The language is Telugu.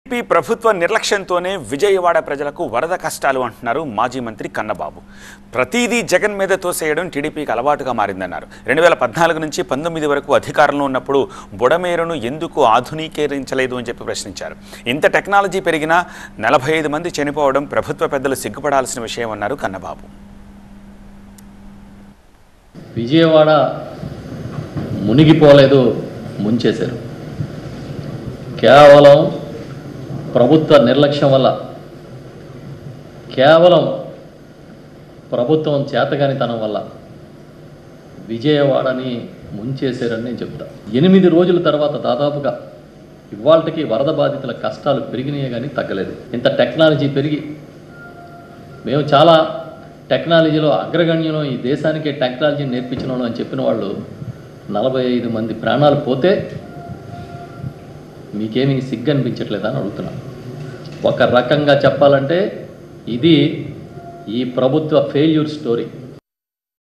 టీడీపీ ప్రభుత్వ నిర్లక్ష్యంతోనే విజయవాడ ప్రజలకు వరద కష్టాలు అంటున్నారు మాజీ మంత్రి కన్నబాబు ప్రతిదీ జగన్ మీద తోసేయడం టీడీపీకి అలవాటుగా మారిందన్నారు రెండు వేల పద్నాలుగు నుంచి పంతొమ్మిది వరకు అధికారంలో ఉన్నప్పుడు బుడమేరును ఎందుకు ఆధునీకరించలేదు అని చెప్పి ప్రశ్నించారు ఇంత టెక్నాలజీ పెరిగినా నలభై ఐదు మంది చనిపోవడం ప్రభుత్వ పెద్దలు సిగ్గుపడాల్సిన విషయం అన్నారు కన్నబాబు విజయవాడ మునిగిపోలేదు ముంచేశారు కేవలం ప్రభుత్వ నిర్లక్ష్యం వల్ల కేవలం ప్రభుత్వం చేతగానితనం వల్ల విజయవాడని ముంచేశారని నేను చెప్తా ఎనిమిది రోజుల తర్వాత దాదాపుగా ఇవాళకి వరద బాధితుల కష్టాలు పెరిగినాయే కానీ తగ్గలేదు ఇంత టెక్నాలజీ పెరిగి మేము చాలా టెక్నాలజీలో అగ్రగణ్యం ఈ దేశానికే టెక్నాలజీని నేర్పించిన వాళ్ళం అని చెప్పిన వాళ్ళు నలభై ఐదు మంది ప్రాణాలు పోతే మీకేమీ సిగ్గు అనిపించట్లేదా అని అడుగుతున్నాను ఒక రకంగా చెప్పాలంటే ఇది ఈ ప్రభుత్వ ఫెయిల్యూర్ స్టోరీ